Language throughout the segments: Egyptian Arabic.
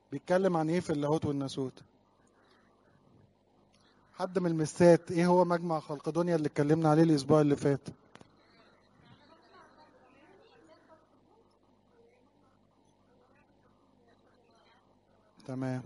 بيتكلم عن ايه في اللاهوت والناسوت حد من المسات ايه هو مجمع خلق دنيا اللي اتكلمنا عليه الاسبوع اللي فات تمام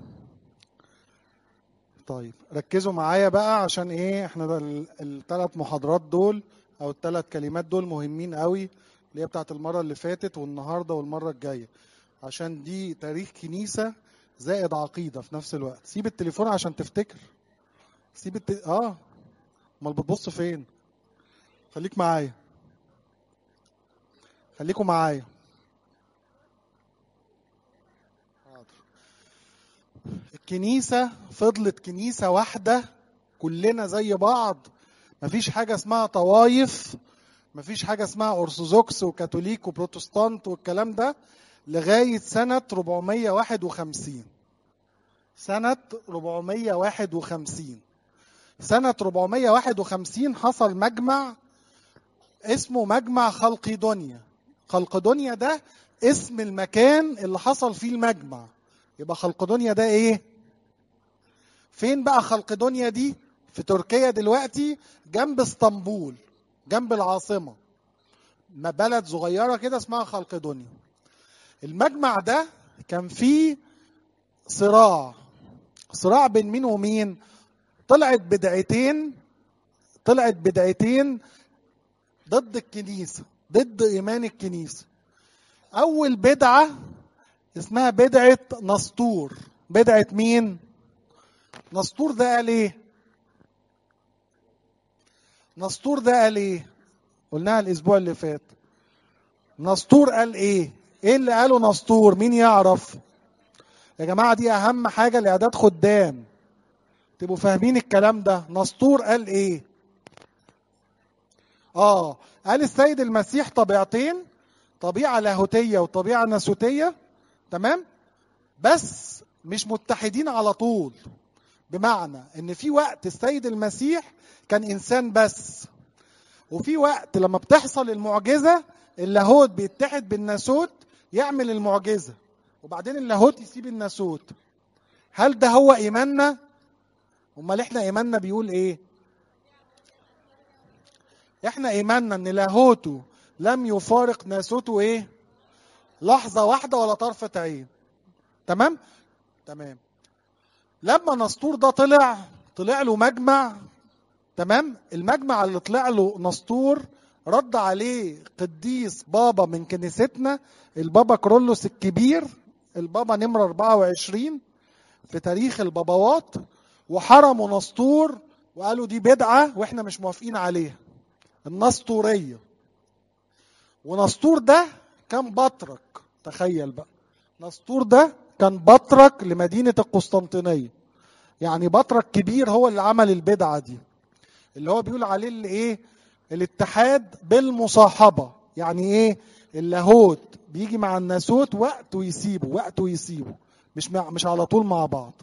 طيب ركزوا معايا بقى عشان ايه احنا ده الثلاث محاضرات دول او الثلاث كلمات دول مهمين قوي اللي هي بتاعت المره اللي فاتت والنهارده والمره الجايه عشان دي تاريخ كنيسه زائد عقيده في نفس الوقت سيب التليفون عشان تفتكر سيب الت... اه امال بتبص فين خليك معايا خليكوا معايا الكنيسة فضلت كنيسة واحدة كلنا زي بعض مفيش حاجة اسمها طوايف مفيش حاجة اسمها أرثوذكس وكاثوليك وبروتستانت والكلام ده لغاية سنة 451 سنة 451 سنة 451 حصل مجمع اسمه مجمع خلقيدونيا خلقيدونيا ده اسم المكان اللي حصل فيه المجمع يبقى خلقدونيا ده ايه فين بقى خلقدونيا دي في تركيا دلوقتي جنب اسطنبول جنب العاصمة ما بلد صغيرة كده اسمها خلقدونيا المجمع ده كان فيه صراع صراع بين مين ومين طلعت بدعتين طلعت بدعتين ضد الكنيسة ضد إيمان الكنيسة أول بدعة اسمها بدعة نسطور بدعة مين؟ نسطور ده قال ايه؟ نسطور ده قال ايه؟ قلناها الأسبوع اللي فات نسطور قال ايه؟ ايه اللي قاله نسطور؟ مين يعرف؟ يا جماعة دي أهم حاجة لإعداد خدام تبقوا فاهمين الكلام ده نسطور قال ايه؟ اه قال السيد المسيح طبيعتين طبيعة لاهوتية وطبيعة ناسوتية تمام بس مش متحدين على طول بمعنى ان في وقت السيد المسيح كان انسان بس وفي وقت لما بتحصل المعجزه اللاهوت بيتحد بالناسوت يعمل المعجزه وبعدين اللاهوت يسيب الناسوت هل ده هو ايماننا امال احنا ايماننا بيقول ايه احنا ايماننا ان لاهوته لم يفارق ناسوته ايه لحظة واحدة ولا طرفة عين تمام تمام لما نسطور ده طلع طلع له مجمع تمام المجمع اللي طلع له نسطور رد عليه قديس بابا من كنيستنا البابا كرولوس الكبير البابا نمرة 24 في تاريخ الباباوات وحرموا نسطور وقالوا دي بدعة واحنا مش موافقين عليها النسطورية ونسطور ده كان بطرك تخيل بقى نسطور ده كان بطرك لمدينة القسطنطينية يعني بطرك كبير هو اللي عمل البدعة دي اللي هو بيقول عليه اللي ايه الاتحاد بالمصاحبة يعني ايه اللاهوت بيجي مع الناسوت وقت ويسيبه وقت ويسيبه مش مع مش على طول مع بعض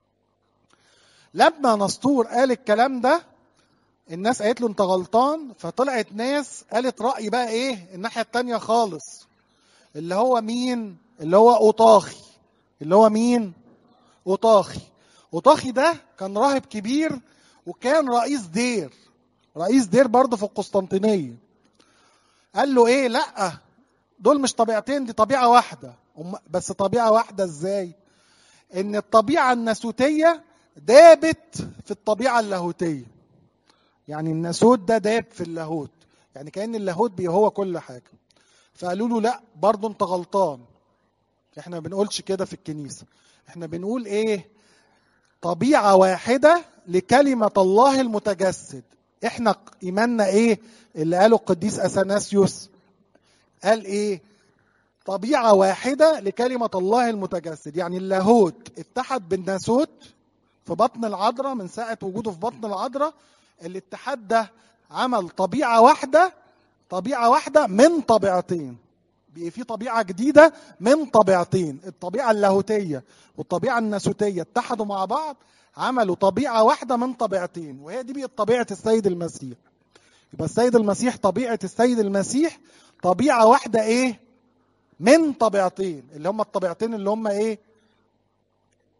لما نسطور قال الكلام ده الناس قالت له انت غلطان فطلعت ناس قالت رأي بقى ايه الناحية التانية خالص اللي هو مين اللي هو أوطاخي اللي هو مين أوطاخي أوطاخي ده كان راهب كبير وكان رئيس دير رئيس دير برضه في القسطنطينية قال له ايه لا دول مش طبيعتين دي طبيعة واحدة بس طبيعة واحدة ازاي ان الطبيعة الناسوتية دابت في الطبيعة اللاهوتية يعني الناسوت ده داب في اللاهوت يعني كأن اللاهوت بي هو كل حاجة فقالوا له لا برضه انت غلطان احنا ما بنقولش كده في الكنيسة احنا بنقول ايه طبيعة واحدة لكلمة الله المتجسد احنا ايماننا ايه اللي قاله القديس اثناسيوس قال ايه طبيعة واحدة لكلمة الله المتجسد يعني اللاهوت اتحد بالناسوت في بطن العذراء من ساعة وجوده في بطن العذراء الاتحاد ده عمل طبيعة واحدة طبيعة واحدة من طبيعتين بقى في طبيعة جديدة من طبيعتين الطبيعة اللاهوتية والطبيعة الناسوتية اتحدوا مع بعض عملوا طبيعة واحدة من طبيعتين وهي دي بقت طبيعة السيد المسيح يبقى السيد المسيح طبيعة السيد المسيح طبيعة واحدة ايه من طبيعتين اللي هم الطبيعتين اللي هم ايه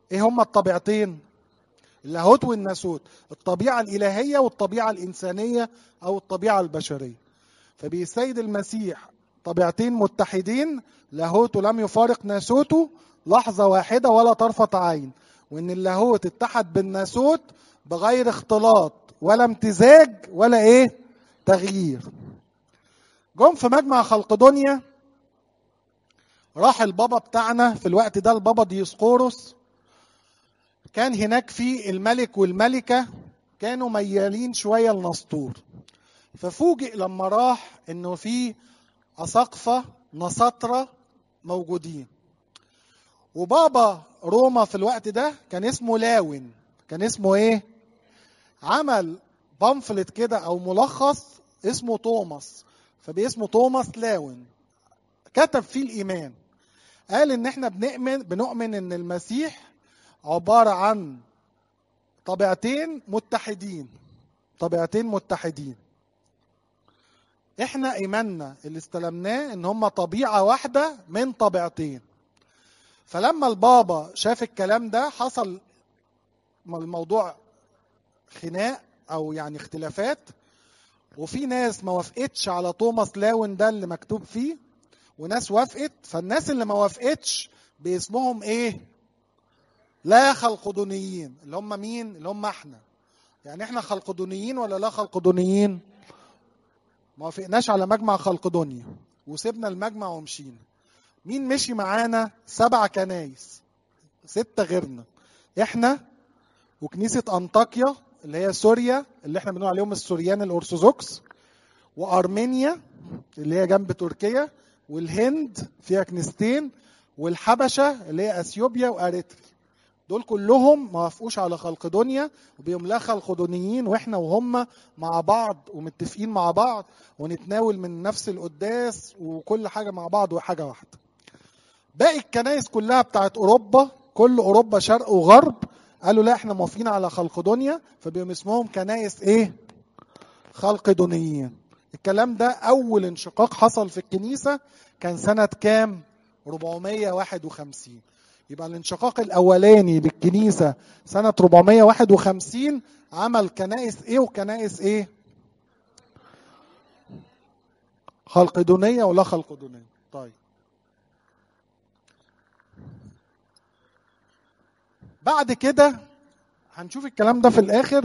ايه هما الطبيعتين اللاهوت والناسوت الطبيعة الإلهية والطبيعة الإنسانية أو الطبيعة البشرية فبيسيد المسيح طبيعتين متحدين لاهوته لم يفارق ناسوته لحظة واحدة ولا طرفة عين وإن اللاهوت اتحد بالناسوت بغير اختلاط ولا امتزاج ولا ايه تغيير جم في مجمع خلق دنيا راح البابا بتاعنا في الوقت ده البابا ديسقورس كان هناك في الملك والملكة كانوا ميالين شوية لنسطور ففوجئ لما راح انه في أساقفة نساطرة موجودين وبابا روما في الوقت ده كان اسمه لاون كان اسمه ايه عمل بامفلت كده او ملخص اسمه توماس فباسمه توماس لاون كتب فيه الايمان قال ان احنا بنؤمن بنؤمن ان المسيح عباره عن طبيعتين متحدين طبيعتين متحدين احنا ايماننا اللي استلمناه ان هم طبيعه واحده من طبيعتين فلما البابا شاف الكلام ده حصل الموضوع خناق او يعني اختلافات وفي ناس ما وافقتش على توماس لاون ده اللي مكتوب فيه وناس وافقت فالناس اللي ما وافقتش باسمهم ايه لا خلقدونيين اللي هم مين اللي هم احنا يعني احنا خلقدونيين ولا لا خلقدونيين ما وافقناش على مجمع خلقدونيا وسيبنا المجمع ومشينا مين مشي معانا سبع كنايس ستة غيرنا احنا وكنيسة انطاكيا اللي هي سوريا اللي احنا بنقول عليهم السوريان الارثوذكس وارمينيا اللي هي جنب تركيا والهند فيها كنيستين والحبشه اللي هي اثيوبيا واريتري دول كلهم ما وافقوش على خلق دنيا وبيهم لا خلقدونيين واحنا وهم مع بعض ومتفقين مع بعض ونتناول من نفس القداس وكل حاجه مع بعض وحاجه واحده. باقي الكنائس كلها بتاعت اوروبا كل اوروبا شرق وغرب قالوا لا احنا موافقين على خلق دنيا فبيهم اسمهم كنائس ايه؟ خلق دنيين. الكلام ده اول انشقاق حصل في الكنيسه كان سنه كام؟ 451 يبقى الانشقاق الاولاني بالكنيسه سنه 451 عمل كنائس ايه وكنائس ايه؟ خلقدونيه ولا خلقدونيه؟ طيب بعد كده هنشوف الكلام ده في الاخر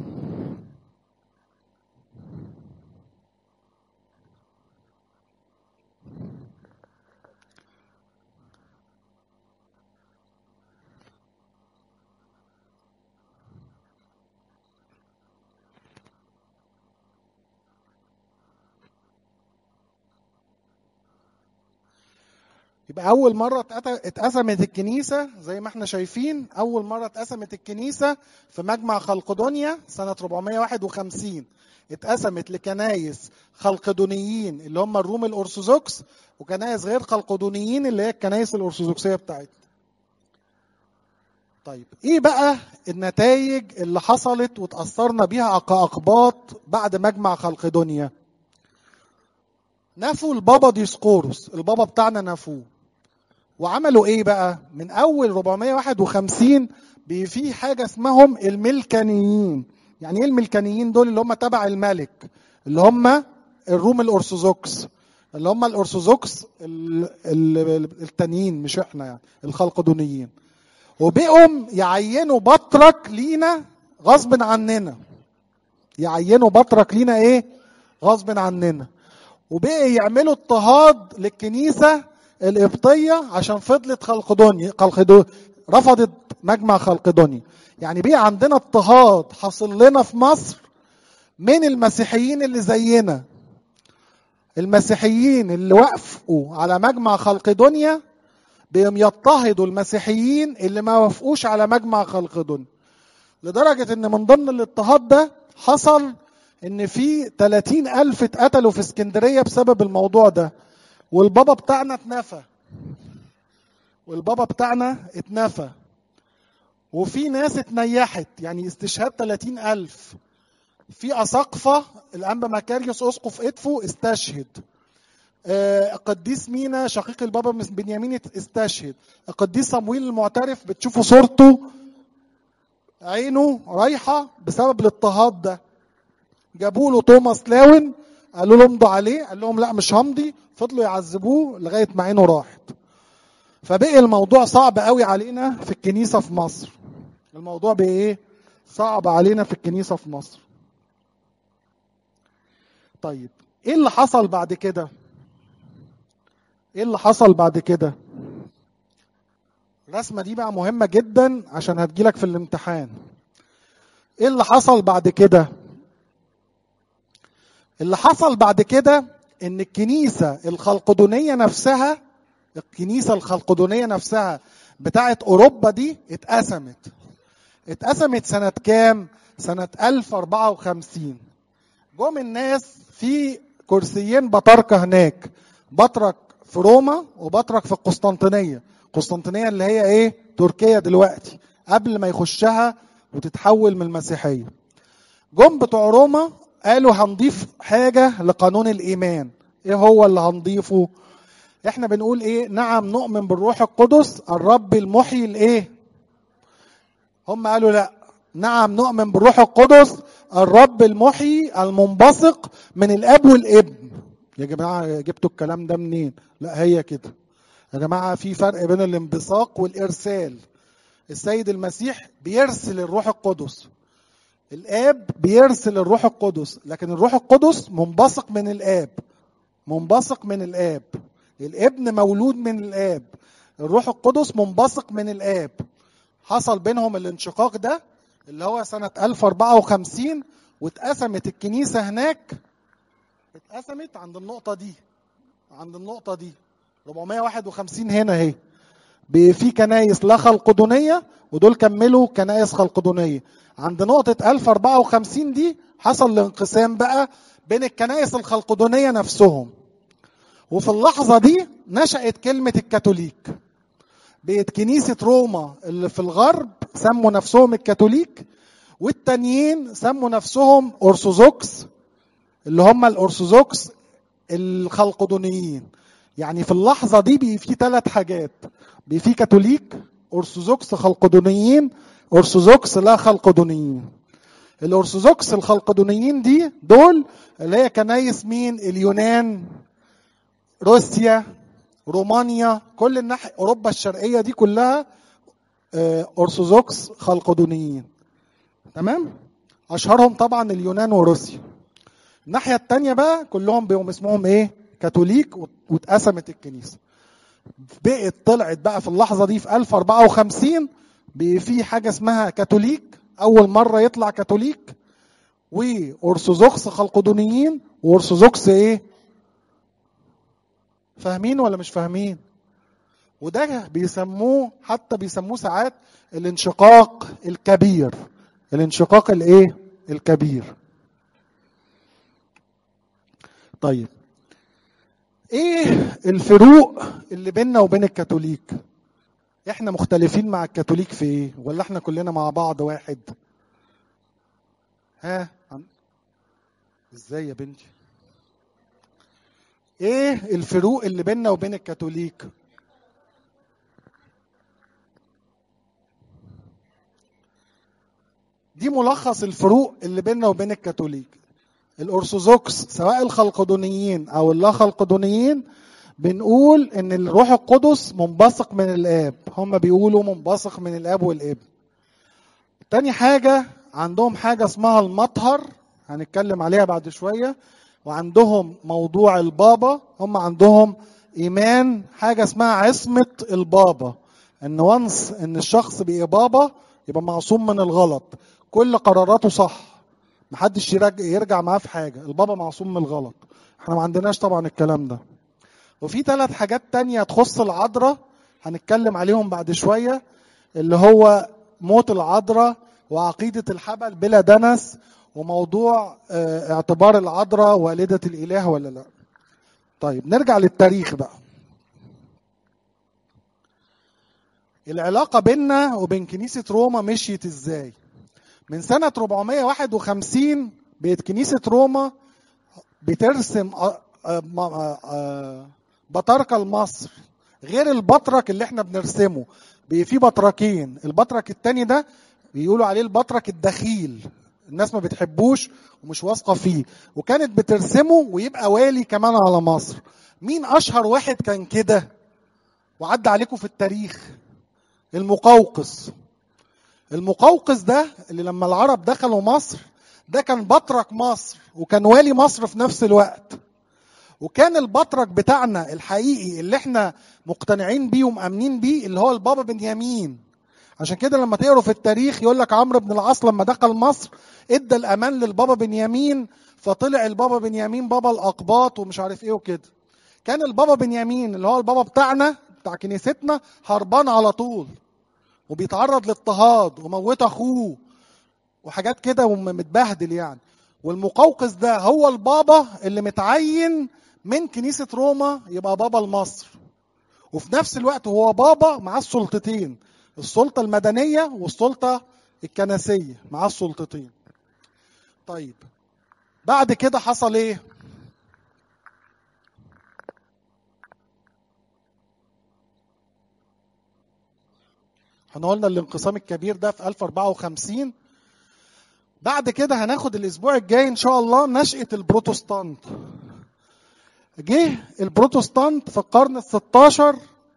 يبقى أول مرة اتقسمت الكنيسة زي ما احنا شايفين أول مرة اتقسمت الكنيسة في مجمع خلقدونيا سنة 451 اتقسمت لكنايس خلقدونيين اللي هم الروم الأرثوذكس وكنايس غير خلقدونيين اللي هي الكنايس الأرثوذكسية بتاعتنا. طيب ايه بقى النتائج اللي حصلت وتأثرنا بيها كأقباط بعد مجمع خلقدونيا؟ نفوا البابا ديسقورس البابا بتاعنا نفوه وعملوا ايه بقى من اول 451 في حاجه اسمهم الملكانيين يعني ايه الملكانيين دول اللي هم تبع الملك اللي هم الروم الارثوذكس اللي هم الارثوذكس التانيين مش احنا يعني الخلقدونيين وبقوا يعينوا بطرك لينا غصب عننا يعينوا بطرك لينا ايه غصب عننا وبقي يعملوا اضطهاد للكنيسه القبطيه عشان فضلت خلقدوني خلقدوني رفضت مجمع خلقدوني يعني بقى عندنا اضطهاد حصل لنا في مصر من المسيحيين اللي زينا المسيحيين اللي وافقوا على مجمع خلقدونيا بهم يضطهدوا المسيحيين اللي ما وافقوش على مجمع خلقدونيا لدرجة ان من ضمن الاضطهاد ده حصل ان في 30 الف اتقتلوا في اسكندريه بسبب الموضوع ده والبابا بتاعنا اتنفى والبابا بتاعنا اتنفى وفي ناس اتنيحت يعني استشهاد 30 الف في أساقفة الأنبا مكاريوس أسقف إدفو استشهد آه، القديس مينا شقيق البابا بنيامين استشهد القديس صمويل المعترف بتشوفوا صورته عينه رايحة بسبب الاضطهاد ده جابوا له توماس لاون قالوا له امضوا عليه قال لهم لا مش همضي فضلوا يعذبوه لغاية ما عينه راحت فبقي الموضوع صعب قوي علينا في الكنيسة في مصر الموضوع بقى ايه صعب علينا في الكنيسة في مصر طيب ايه اللي حصل بعد كده ايه اللي حصل بعد كده الرسمة دي بقى مهمة جدا عشان هتجيلك في الامتحان ايه اللي حصل بعد كده اللي حصل بعد كده ان الكنيسة الخلقدونية نفسها الكنيسة الخلقدونية نفسها بتاعت اوروبا دي اتقسمت اتقسمت سنة كام سنة 1054 جم الناس في كرسيين بطاركة هناك بطرك في روما وبطرك في القسطنطينية قسطنطينية اللي هي ايه تركيا دلوقتي قبل ما يخشها وتتحول من المسيحية جم بتوع روما قالوا هنضيف حاجة لقانون الإيمان ايه هو اللي هنضيفه احنا بنقول ايه نعم نؤمن بالروح القدس الرب المحيي الايه هم قالوا لا نعم نؤمن بالروح القدس الرب المحيي المنبثق من الاب والابن يا جماعه جبتوا الكلام ده منين لا هي كده يا جماعه في فرق بين الانبثاق والارسال السيد المسيح بيرسل الروح القدس الاب بيرسل الروح القدس لكن الروح القدس منبثق من الاب منبثق من الاب الابن مولود من الاب الروح القدس منبثق من الاب حصل بينهم الانشقاق ده اللي هو سنة 1054 واتقسمت الكنيسة هناك اتقسمت عند النقطة دي عند النقطة دي 451 هنا اهي في كنايس لا خلقدونية ودول كملوا كنايس خلقدونية عند نقطة 1054 دي حصل الانقسام بقى بين الكنايس الخلقدونية نفسهم وفي اللحظة دي نشأت كلمة الكاثوليك بقت كنيسة روما اللي في الغرب سموا نفسهم الكاثوليك والتانيين سموا نفسهم أرثوذكس اللي هم الأرثوذكس الخلقدونيين يعني في اللحظة دي بي في ثلاث حاجات بي في كاثوليك أرثوذكس خلقدونيين أرثوذكس لا خلقدونيين الأرثوذكس الخلقدونيين دي دول اللي هي كنايس مين اليونان روسيا رومانيا كل الناحية أوروبا الشرقية دي كلها أرثوذكس خلقدونيين تمام أشهرهم طبعا اليونان وروسيا الناحية التانية بقى كلهم بيهم اسمهم إيه كاثوليك واتقسمت الكنيسة بقت طلعت بقى في اللحظة دي في 1054 بقى في حاجة اسمها كاثوليك أول مرة يطلع كاثوليك وأرثوذكس خلقدونيين وأرثوذكس إيه فاهمين ولا مش فاهمين وده بيسموه حتى بيسموه ساعات الانشقاق الكبير الانشقاق الايه الكبير طيب ايه الفروق اللي بيننا وبين الكاثوليك احنا مختلفين مع الكاثوليك في ايه ولا احنا كلنا مع بعض واحد ها ازاي يا بنتي ايه الفروق اللي بيننا وبين الكاثوليك دي ملخص الفروق اللي بيننا وبين الكاثوليك الارثوذكس سواء الخلقدونيين او اللا خلقدونيين بنقول ان الروح القدس منبثق من الاب هم بيقولوا منبثق من الاب والابن تاني حاجة عندهم حاجة اسمها المطهر هنتكلم عليها بعد شوية وعندهم موضوع البابا هم عندهم ايمان حاجه اسمها عصمه البابا ان وانس ان الشخص بقى بابا يبقى معصوم من الغلط كل قراراته صح محدش يرجع, يرجع معاه في حاجه البابا معصوم من الغلط احنا ما عندناش طبعا الكلام ده وفي ثلاث حاجات تانية تخص العذراء هنتكلم عليهم بعد شوية اللي هو موت العذراء وعقيدة الحبل بلا دنس وموضوع اعتبار العذراء والدة الإله ولا لا طيب نرجع للتاريخ بقى العلاقة بيننا وبين كنيسة روما مشيت ازاي من سنة 451 بقت كنيسة روما بترسم آه، م- آه، آه، بطاركه لمصر غير البطرك اللي احنا بنرسمه بي- في بطركين البطرك التاني ده بيقولوا عليه البطرك الدخيل الناس ما بتحبوش ومش واثقه فيه وكانت بترسمه ويبقى والي كمان على مصر مين اشهر واحد كان كده وعدى عليكم في التاريخ المقوقس المقوقس ده اللي لما العرب دخلوا مصر ده كان بطرك مصر وكان والي مصر في نفس الوقت وكان البطرك بتاعنا الحقيقي اللي احنا مقتنعين بيه ومأمنين بيه اللي هو البابا بنيامين عشان كده لما تقروا في التاريخ يقول لك عمرو بن العاص لما دخل مصر ادى الامان للبابا بنيامين فطلع البابا بنيامين بابا الاقباط ومش عارف ايه وكده كان البابا بنيامين اللي هو البابا بتاعنا بتاع كنيستنا هربان على طول وبيتعرض لاضطهاد وموت اخوه وحاجات كده ومتبهدل يعني والمقوقس ده هو البابا اللي متعين من كنيسة روما يبقى بابا لمصر وفي نفس الوقت هو بابا معاه السلطتين السلطة المدنية والسلطة الكنسية معاه السلطتين طيب بعد كده حصل ايه احنا قلنا الانقسام الكبير ده في 1054 بعد كده هناخد الاسبوع الجاي ان شاء الله نشأة البروتستانت جه البروتستانت في القرن ال 16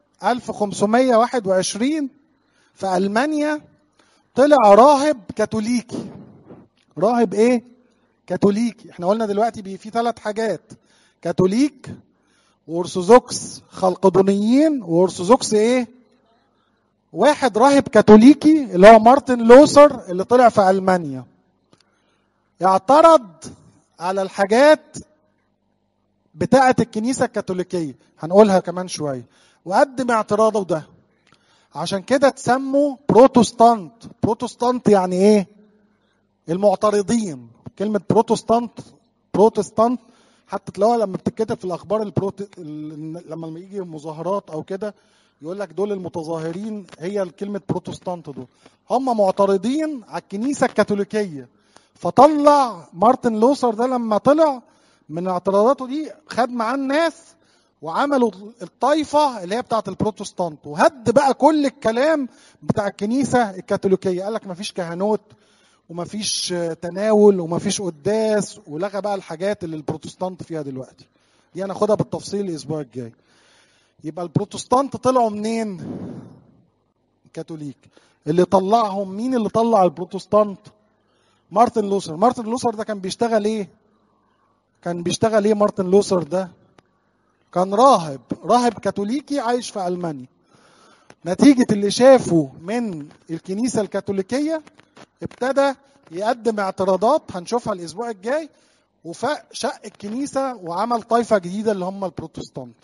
1521 في المانيا طلع راهب كاثوليكي راهب ايه كاثوليكي احنا قلنا دلوقتي بي في ثلاث حاجات كاثوليك وارثوذكس خلقدونيين وارثوذكس ايه واحد راهب كاثوليكي اللي هو مارتن لوثر اللي طلع في المانيا اعترض على الحاجات بتاعة الكنيسة الكاثوليكية هنقولها كمان شوية وقدم اعتراضه ده عشان كده تسموا بروتستانت بروتستانت يعني ايه المعترضين كلمة بروتستانت بروتستانت حتى تلاقوها لما بتتكتب في الاخبار البروت... ال- لما يجي مظاهرات او كده يقول لك دول المتظاهرين هي كلمة بروتستانت دول هم معترضين على الكنيسة الكاثوليكية فطلع مارتن لوثر ده لما طلع من اعتراضاته دي خد معاه الناس وعملوا الطائفة اللي هي بتاعت البروتستانت وهد بقى كل الكلام بتاع الكنيسة الكاثوليكية قال لك مفيش كهنوت ومفيش تناول ومفيش قداس ولغى بقى الحاجات اللي البروتستانت فيها دلوقتي دي هناخدها بالتفصيل الاسبوع الجاي يبقى البروتستانت طلعوا منين كاثوليك اللي طلعهم مين اللي طلع البروتستانت مارتن لوثر مارتن لوثر ده كان بيشتغل ايه كان بيشتغل ايه مارتن لوثر ده كان راهب راهب كاثوليكي عايش في المانيا نتيجة اللي شافه من الكنيسة الكاثوليكية ابتدى يقدم اعتراضات هنشوفها الاسبوع الجاي وفاق شق الكنيسة وعمل طائفة جديدة اللي هم البروتستانت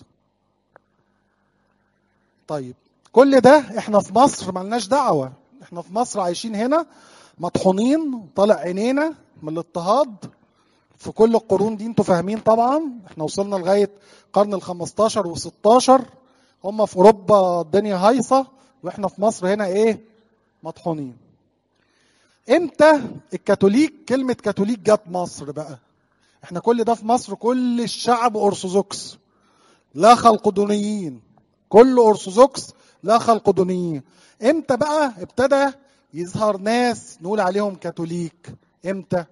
طيب كل ده احنا في مصر ملناش دعوة احنا في مصر عايشين هنا مطحونين طالع عينينا من الاضطهاد في كل القرون دي انتوا فاهمين طبعا احنا وصلنا لغاية قرن ال 15 و 16 هم في اوروبا الدنيا هايصة واحنا في مصر هنا ايه مطحونين امتى الكاثوليك كلمة كاثوليك جت مصر بقى احنا كل ده في مصر كل الشعب ارثوذكس لا خلقدونيين كل ارثوذكس لا خلقدونيين امتى بقى ابتدى يظهر ناس نقول عليهم كاثوليك امتى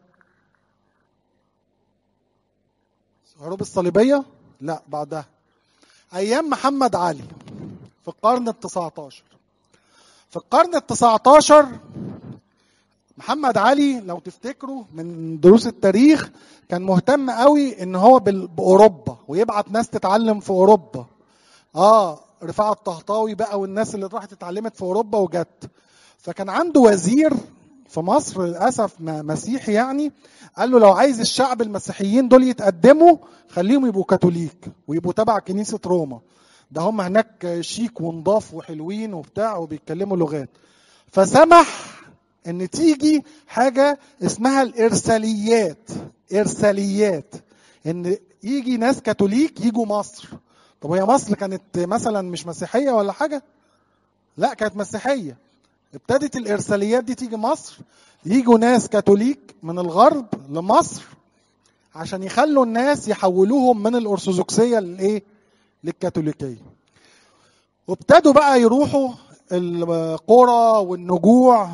الحروب الصليبيه لا بعدها ايام محمد علي في القرن ال 19 في القرن ال 19 محمد علي لو تفتكروا من دروس التاريخ كان مهتم قوي ان هو بال- باوروبا ويبعت ناس تتعلم في اوروبا اه رفاعة الطهطاوي بقى والناس اللي راحت اتعلمت في اوروبا وجت فكان عنده وزير في مصر للاسف م- مسيحي يعني قال له لو عايز الشعب المسيحيين دول يتقدموا خليهم يبقوا كاثوليك ويبقوا تبع كنيسه روما ده هم هناك شيك ونضاف وحلوين وبتاع وبيتكلموا لغات فسمح ان تيجي حاجه اسمها الارساليات ارساليات ان يجي ناس كاثوليك يجوا مصر طب هي مصر كانت مثلا مش مسيحيه ولا حاجه لا كانت مسيحيه ابتدت الارساليات دي تيجي مصر يجوا ناس كاثوليك من الغرب لمصر عشان يخلوا الناس يحولوهم من الارثوذكسيه للايه للكاثوليكيه وابتدوا بقى يروحوا القرى والنجوع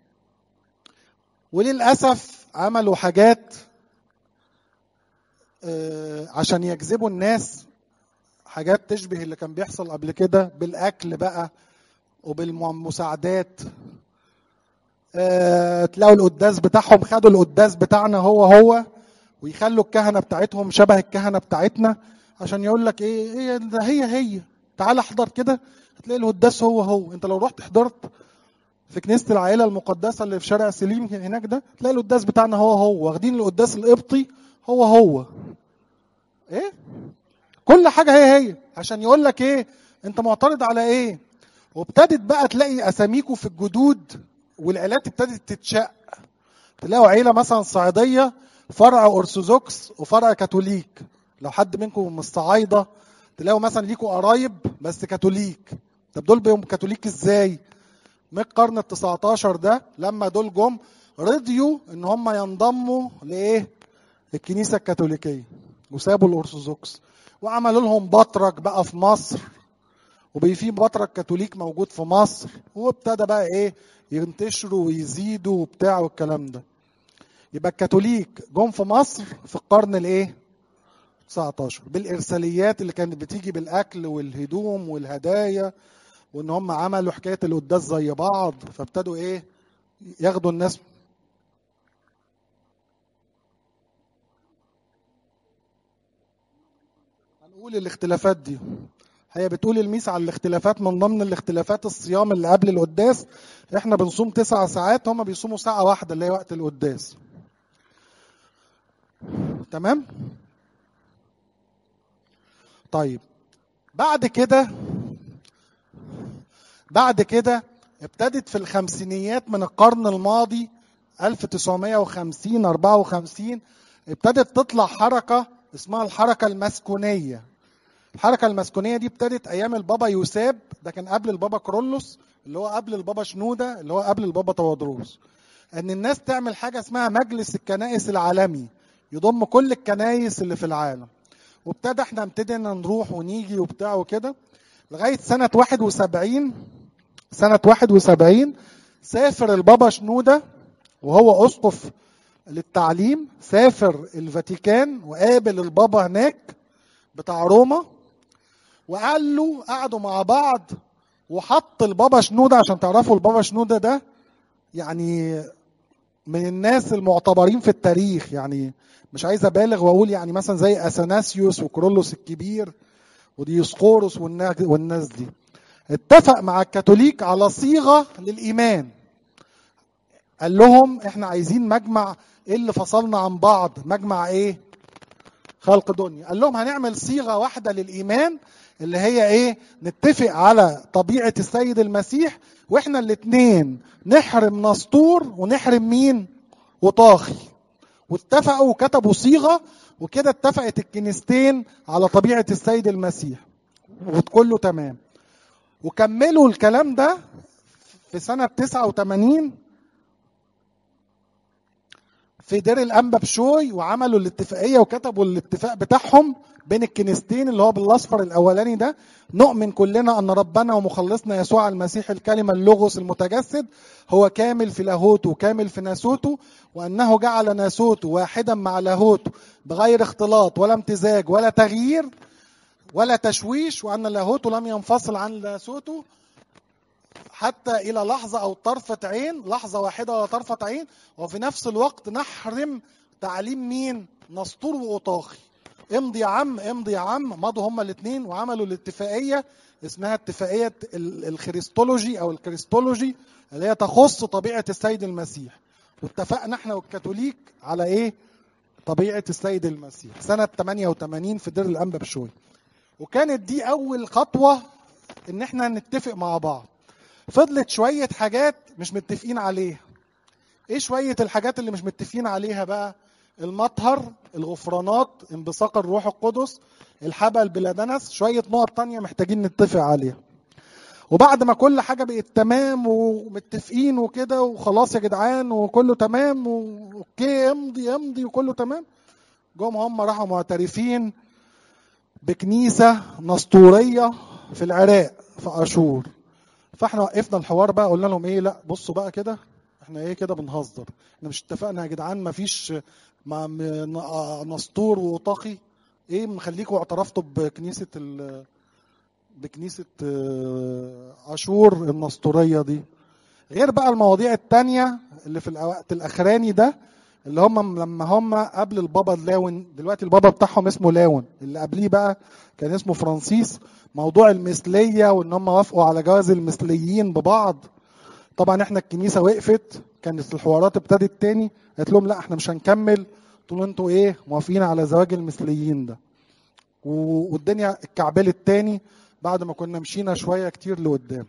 وللاسف عملوا حاجات آه، عشان يجذبوا الناس حاجات تشبه اللي كان بيحصل قبل كده بالاكل بقى وبالمساعدات آه، تلاقوا القداس بتاعهم خدوا القداس بتاعنا هو هو ويخلوا الكهنه بتاعتهم شبه الكهنه بتاعتنا عشان يقول لك ايه هي ده هي هي تعال احضر كده هتلاقي القداس هو هو انت لو رحت حضرت في كنيسه العائله المقدسه اللي في شارع سليم هناك ده تلاقي القداس بتاعنا هو هو واخدين القداس القبطي هو هو ايه كل حاجه هي هي عشان يقول لك ايه انت معترض على ايه وابتدت بقى تلاقي اساميكوا في الجدود والعيلات ابتدت تتشق تلاقوا عيله مثلا صعيديه فرع ارثوذكس وفرع كاثوليك لو حد منكم من الصعايده تلاقوا مثلا ليكوا قرايب بس كاثوليك طب دول بيهم كاثوليك ازاي من القرن ال 19 ده لما دول جم رضيوا ان هم ينضموا لايه الكنيسه الكاثوليكيه وسابوا الارثوذكس وعملوا لهم بطرك بقى في مصر وبقي في بطرك كاثوليك موجود في مصر وابتدى بقى ايه ينتشروا ويزيدوا وبتاع والكلام ده يبقى الكاثوليك جم في مصر في القرن الايه 19 بالارساليات اللي كانت بتيجي بالاكل والهدوم والهدايا وان هم عملوا حكايه القداس زي بعض فابتدوا ايه ياخدوا الناس هنقول الاختلافات دي هي بتقول الميس على الاختلافات من ضمن الاختلافات الصيام اللي قبل القداس احنا بنصوم تسع ساعات هم بيصوموا ساعة واحدة اللي هي وقت القداس تمام طيب بعد كده بعد كده ابتدت في الخمسينيات من القرن الماضي 1950 54 ابتدت تطلع حركة اسمها الحركة المسكونية الحركة المسكونية دي ابتدت أيام البابا يوساب ده كان قبل البابا كرولوس اللي هو قبل البابا شنودة اللي هو قبل البابا توادروس أن الناس تعمل حاجة اسمها مجلس الكنائس العالمي يضم كل الكنائس اللي في العالم وابتدى احنا ابتدينا نروح ونيجي وبتاع وكده لغاية سنة 71 سنة 71 سافر البابا شنودة وهو أسقف للتعليم سافر الفاتيكان وقابل البابا هناك بتاع روما وقال له قعدوا مع بعض وحط البابا شنودة عشان تعرفوا البابا شنودة ده يعني من الناس المعتبرين في التاريخ يعني مش عايز ابالغ واقول يعني مثلا زي اثناسيوس وكرولوس الكبير وديوسقورس والناس دي اتفق مع الكاثوليك على صيغه للايمان قال لهم احنا عايزين مجمع ايه اللي فصلنا عن بعض مجمع ايه خلق دنيا قال لهم هنعمل صيغه واحده للايمان اللي هي ايه نتفق على طبيعه السيد المسيح واحنا الاثنين نحرم نسطور ونحرم مين وطاخي واتفقوا وكتبوا صيغه وكده اتفقت الكنيستين على طبيعه السيد المسيح وكله تمام وكملوا الكلام ده في سنه 89 في دير الانبا بشوي وعملوا الاتفاقيه وكتبوا الاتفاق بتاعهم بين الكنيستين اللي هو بالاصفر الاولاني ده نؤمن كلنا ان ربنا ومخلصنا يسوع المسيح الكلمه اللغوس المتجسد هو كامل في لاهوته وكامل في ناسوته وانه جعل ناسوته واحدا مع لاهوته بغير اختلاط ولا امتزاج ولا تغيير ولا تشويش وان لاهوته لم ينفصل عن ناسوته حتى الى لحظه او طرفه عين لحظه واحده ولا طرفه عين وفي نفس الوقت نحرم تعليم مين نسطور واطاخي امضي يا عم امضي يا عم مضوا هما الاثنين وعملوا الاتفاقيه اسمها اتفاقيه الخريستولوجي او الكريستولوجي اللي هي تخص طبيعه السيد المسيح واتفقنا احنا والكاثوليك على ايه طبيعه السيد المسيح سنه 88 في دير الانبا بشوي وكانت دي اول خطوه ان احنا نتفق مع بعض فضلت شويه حاجات مش متفقين عليها ايه شويه الحاجات اللي مش متفقين عليها بقى المطهر الغفرانات انبثاق الروح القدس الحبل بلا دنس شويه نقط تانية محتاجين نتفق عليها وبعد ما كل حاجه بقت تمام ومتفقين وكده وخلاص يا جدعان وكله تمام واوكي امضي امضي وكله تمام جم هم راحوا معترفين بكنيسه نسطوريه في العراق في اشور فاحنا وقفنا الحوار بقى قلنا لهم ايه لا بصوا بقى كده احنا ايه كده بنهزر احنا مش اتفقنا يا جدعان ما فيش ما م- نسطور وطاقي ايه مخليكوا اعترفتوا بكنيسه ال بكنيسه آه، اشور النسطوريه دي غير بقى المواضيع التانية اللي في الوقت الاخراني ده اللي هم لما هم قبل البابا لاون دلوقتي البابا بتاعهم اسمه لاون اللي قبليه بقى كان اسمه فرانسيس موضوع المثليه وان هم وافقوا على جواز المثليين ببعض طبعا احنا الكنيسه وقفت كانت الحوارات ابتدت تاني قالت لهم لا احنا مش هنكمل طول انتوا ايه موافقين على زواج المثليين ده و- والدنيا اتكعبلت تاني بعد ما كنا مشينا شويه كتير لقدام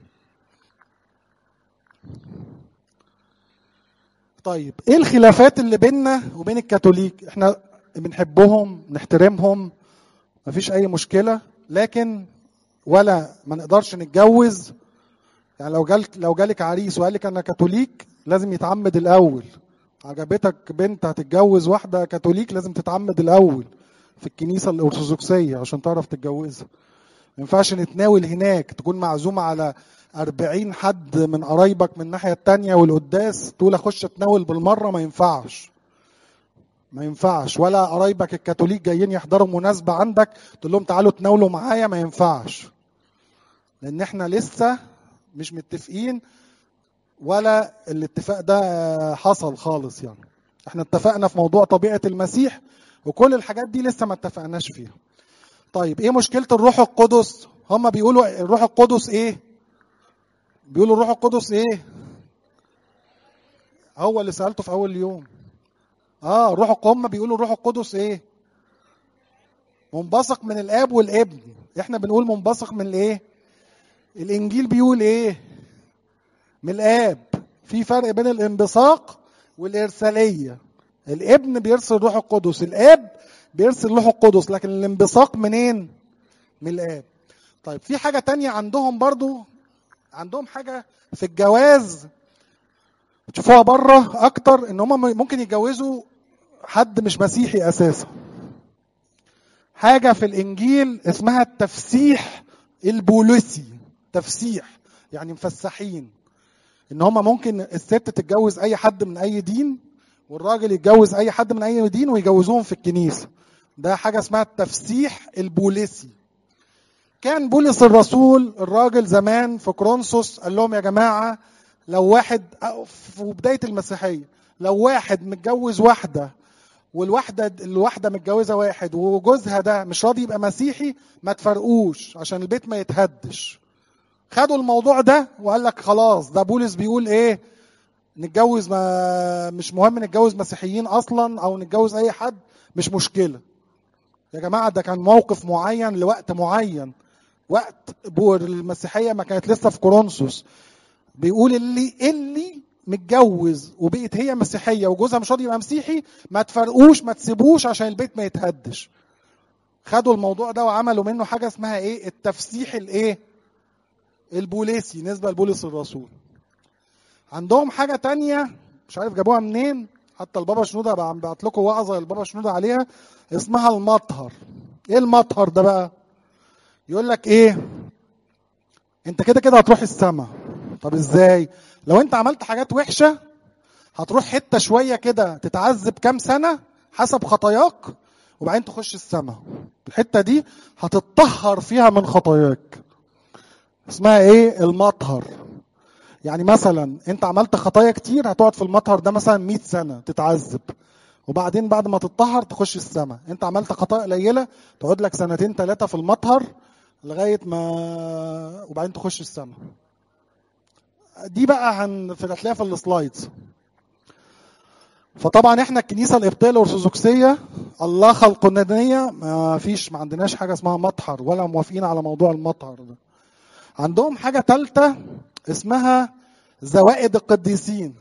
طيب ايه الخلافات اللي بيننا وبين الكاثوليك احنا بنحبهم نحترمهم مفيش اي مشكله لكن ولا ما نقدرش نتجوز يعني لو جالك لو جالك عريس وقال لك انا كاثوليك لازم يتعمد الاول عجبتك بنت هتتجوز واحده كاثوليك لازم تتعمد الاول في الكنيسه الارثوذكسيه عشان تعرف تتجوزها ما ينفعش نتناول هناك تكون معزومه على أربعين حد من قرايبك من الناحية التانية والقداس تقول أخش أتناول بالمرة ما ينفعش ما ينفعش ولا قرايبك الكاثوليك جايين يحضروا مناسبة عندك تقول لهم تعالوا تناولوا معايا ما ينفعش لأن احنا لسه مش متفقين ولا الاتفاق ده حصل خالص يعني احنا اتفقنا في موضوع طبيعة المسيح وكل الحاجات دي لسه ما اتفقناش فيها طيب ايه مشكلة الروح القدس هم بيقولوا الروح القدس ايه بيقولوا الروح القدس ايه هو اللي سألته في اول يوم اه روح هم بيقولوا الروح القدس ايه منبثق من الاب والابن احنا بنقول منبثق من الايه الانجيل بيقول ايه من الاب في فرق بين الانبثاق والارساليه الابن بيرسل الروح القدس الاب بيرسل الروح القدس لكن الانبثاق منين من الاب طيب في حاجه تانية عندهم برضو عندهم حاجه في الجواز تشوفوها بره اكتر ان هم ممكن يتجوزوا حد مش مسيحي اساسا حاجه في الانجيل اسمها التفسيح البوليسي تفسيح يعني مفسحين ان هم ممكن الست تتجوز اي حد من اي دين والراجل يتجوز اي حد من اي دين ويجوزوهم في الكنيسه ده حاجه اسمها التفسيح البوليسي كان بولس الرسول الراجل زمان في كرونسوس قال لهم يا جماعه لو واحد في بدايه المسيحيه لو واحد متجوز واحده والواحده الواحده متجوزه واحد وجوزها ده مش راضي يبقى مسيحي ما تفرقوش عشان البيت ما يتهدش خدوا الموضوع ده وقال لك خلاص ده بولس بيقول ايه نتجوز ما مش مهم نتجوز مسيحيين اصلا او نتجوز اي حد مش مشكله يا جماعه ده كان موقف معين لوقت معين وقت المسيحيه ما كانت لسه في كورنثوس بيقول اللي اللي متجوز وبقت هي مسيحيه وجوزها مش راضي يبقى مسيحي ما تفرقوش ما تسيبوش عشان البيت ما يتهدش خدوا الموضوع ده وعملوا منه حاجه اسمها ايه التفسيح الايه البوليسي نسبه لبولس الرسول عندهم حاجه تانية مش عارف جابوها منين حتى البابا شنوده بعت لكم وعظه البابا شنوده عليها اسمها المطهر ايه المطهر ده بقى يقول لك ايه انت كده كده هتروح السما طب ازاي لو انت عملت حاجات وحشه هتروح حته شويه كده تتعذب كام سنه حسب خطاياك وبعدين تخش السما الحته دي هتتطهر فيها من خطاياك اسمها ايه المطهر يعني مثلا انت عملت خطايا كتير هتقعد في المطهر ده مثلا 100 سنه تتعذب وبعدين بعد ما تتطهر تخش السما انت عملت خطايا قليله تقعد لك سنتين ثلاثه في المطهر لغايه ما وبعدين تخش السما دي بقى هن... في هتلاقيها في السلايدز فطبعا احنا الكنيسه القبطيه الارثوذكسيه الله خلقنانيه ما فيش ما عندناش حاجه اسمها مطهر ولا موافقين على موضوع المطهر ده عندهم حاجه ثالثه اسمها زوائد القديسين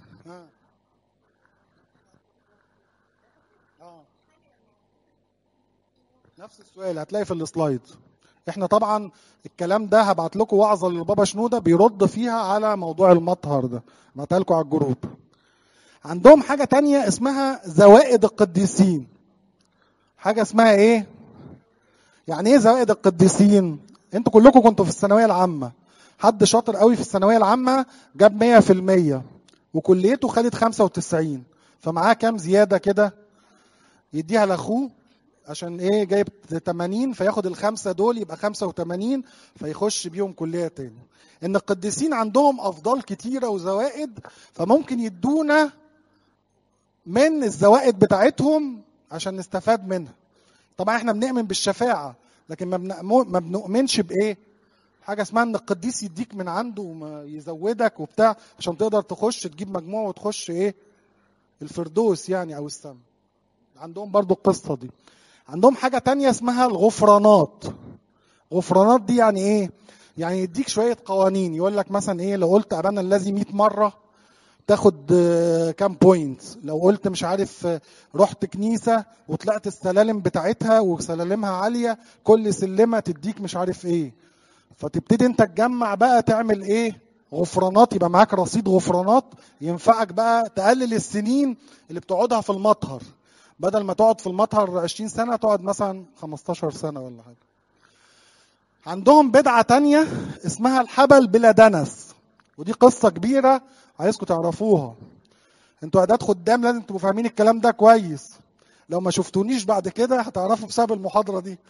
نفس السؤال هتلاقي في السلايد احنا طبعا الكلام ده هبعت لكم وعظه للبابا شنوده بيرد فيها على موضوع المطهر ده بعتها لكم على الجروب عندهم حاجه تانية اسمها زوائد القديسين حاجه اسمها ايه يعني ايه زوائد القديسين انتوا كلكم كنتوا في الثانويه العامه حد شاطر قوي في الثانويه العامه جاب 100% وكليته خدت 95 فمعاه كام زياده كده يديها لاخوه عشان ايه جايب 80 فياخد الخمسه دول يبقى 85 فيخش بيهم كليه تاني ان القديسين عندهم افضال كتيره وزوائد فممكن يدونا من الزوائد بتاعتهم عشان نستفاد منها طبعا احنا بنؤمن بالشفاعه لكن ما بنأمو- ما بنؤمنش بايه حاجه اسمها ان القديس يديك من عنده وما يزودك وبتاع عشان تقدر تخش تجيب مجموع وتخش ايه الفردوس يعني او السما عندهم برضو القصه دي عندهم حاجه تانية اسمها الغفرانات غفرانات دي يعني ايه يعني يديك شويه قوانين يقول لك مثلا ايه لو قلت ابانا الذي 100 مره تاخد آه، كام بوينت لو قلت مش عارف آه، رحت كنيسه وطلعت السلالم بتاعتها وسلالمها عاليه كل سلمه تديك مش عارف ايه فتبتدي انت تجمع بقى تعمل ايه غفرانات يبقى معاك رصيد غفرانات ينفعك بقى تقلل السنين اللي بتقعدها في المطهر بدل ما تقعد في المطهر 20 سنه تقعد مثلا 15 سنه ولا حاجه عندهم بدعه تانية اسمها الحبل بلا دنس ودي قصه كبيره عايزكم تعرفوها انتوا اعداد خدام لازم تبقوا فاهمين الكلام ده كويس لو ما شفتونيش بعد كده هتعرفوا بسبب المحاضره دي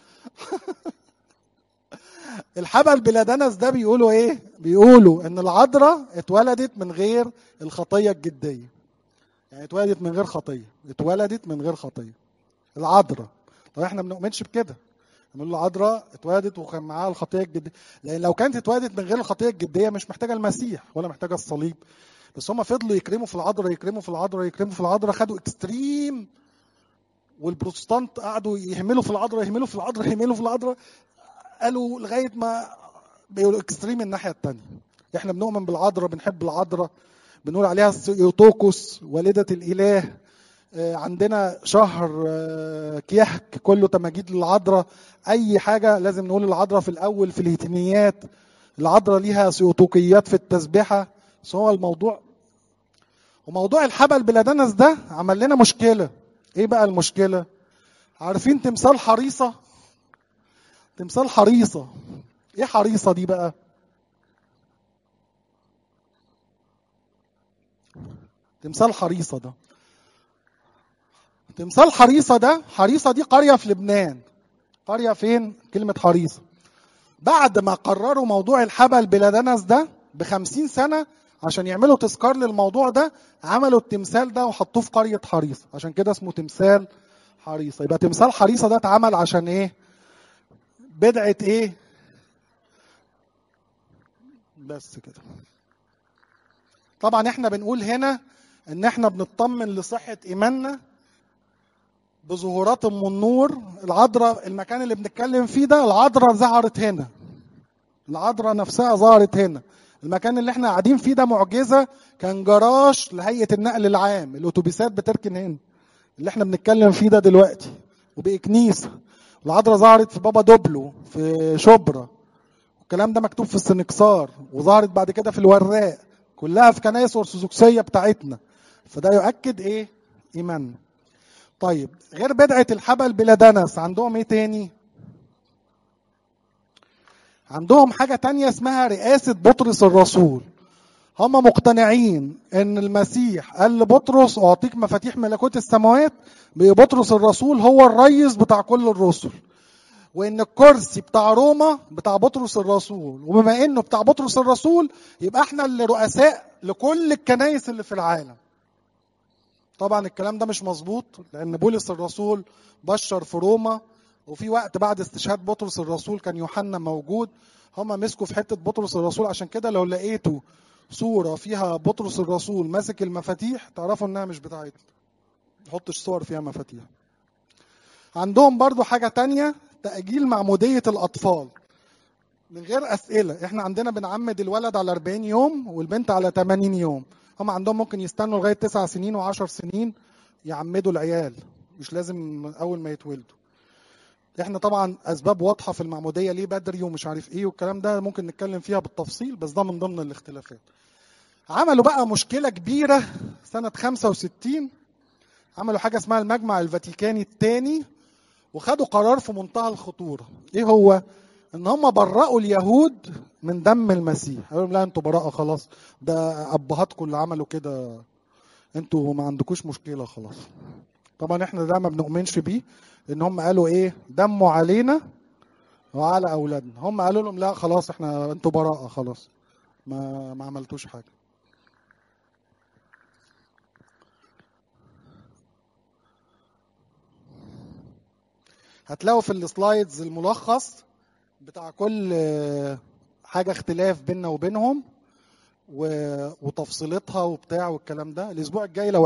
الحبل بلا دنس ده بيقولوا ايه بيقولوا ان العذراء اتولدت من غير الخطيه الجديه يعني اتولدت من غير خطيه اتولدت من غير خطيه العذراء طب احنا ما بنؤمنش بكده بنقول العذراء اتولدت وكان معاها الخطيه الجديه لان لو كانت اتولدت من غير الخطيه الجديه مش محتاجه المسيح ولا محتاجه الصليب بس هم فضلوا يكرموا في العذراء يكرموا في العذراء يكرموا في العذراء خدوا اكستريم والبروتستانت قعدوا يهملوا في العذراء يهملوا في العذراء يهملوا في العذراء قالوا لغايه ما بيقولوا اكستريم الناحيه الثانيه احنا بنؤمن بالعذراء بنحب العذراء بنقول عليها سيوتوكوس والده الاله آه، عندنا شهر آه، كيحك كله تماجيد للعذراء اي حاجه لازم نقول العذراء في الاول في الهتنيات العذراء ليها سيوتوكيات في التسبيحه بس هو الموضوع وموضوع الحبل بلا دنس ده عمل لنا مشكله ايه بقى المشكله عارفين تمثال حريصه تمثال حريصه ايه حريصه دي بقى تمثال حريصه ده تمثال حريصه ده حريصه دي قريه في لبنان قريه فين كلمه حريصه بعد ما قرروا موضوع الحبل بلا دنس ده بخمسين سنة عشان يعملوا تذكار للموضوع ده عملوا التمثال ده وحطوه في قرية حريصة عشان كده اسمه تمثال حريصة يبقى تمثال حريصة ده اتعمل عشان ايه بدعة ايه بس كده طبعا احنا بنقول هنا ان احنا بنطمن لصحة ايماننا بظهورات ام النور العذراء المكان اللي بنتكلم فيه ده العذراء ظهرت هنا العذراء نفسها ظهرت هنا المكان اللي احنا قاعدين فيه ده معجزه كان جراج لهيئه النقل العام الاتوبيسات بتركن هنا اللي احنا بنتكلم فيه ده دلوقتي وبقي كنيسه العذراء ظهرت في بابا دوبلو في شبرا الكلام ده مكتوب في السنكسار وظهرت بعد كده في الوراق كلها في كنايس ارثوذكسيه بتاعتنا فده يؤكد ايه ايماننا طيب غير بدعه الحبل بلا دنس عندهم ايه تاني عندهم حاجة تانية اسمها رئاسة بطرس الرسول هم مقتنعين ان المسيح قال لبطرس اعطيك مفاتيح ملكوت السماوات بطرس الرسول هو الريس بتاع كل الرسل وان الكرسي بتاع روما بتاع بطرس الرسول وبما انه بتاع بطرس الرسول يبقى احنا اللي رؤساء لكل الكنائس اللي في العالم طبعا الكلام ده مش مظبوط لان بولس الرسول بشر في روما وفي وقت بعد استشهاد بطرس الرسول كان يوحنا موجود هما مسكوا في حته بطرس الرسول عشان كده لو لقيتوا صوره فيها بطرس الرسول ماسك المفاتيح تعرفوا انها مش بتاعتنا ما تحطش صور فيها مفاتيح عندهم برضو حاجه تانية تاجيل معموديه الاطفال من غير اسئله احنا عندنا بنعمد الولد على 40 يوم والبنت على 80 يوم هم عندهم ممكن يستنوا لغايه 9 سنين و10 سنين يعمدوا العيال مش لازم اول ما يتولدوا احنا طبعا اسباب واضحه في المعموديه ليه بدري ومش عارف ايه والكلام ده ممكن نتكلم فيها بالتفصيل بس ده من ضمن الاختلافات عملوا بقى مشكله كبيره سنه 65 عملوا حاجه اسمها المجمع الفاتيكاني الثاني وخدوا قرار في منتهى الخطوره ايه هو ان هم برأوا اليهود من دم المسيح قالوا لهم لا انتوا براءه خلاص ده ابهاتكم اللي عملوا كده انتوا ما عندكوش مشكله خلاص طبعا احنا ده ما بنؤمنش بيه ان هم قالوا ايه دموا علينا وعلى اولادنا هم قالوا لهم لا خلاص احنا انتوا براءه خلاص ما ما عملتوش حاجه هتلاقوا في السلايدز الملخص بتاع كل حاجه اختلاف بيننا وبينهم و- وتفصيلتها وبتاع والكلام ده الاسبوع الجاي لو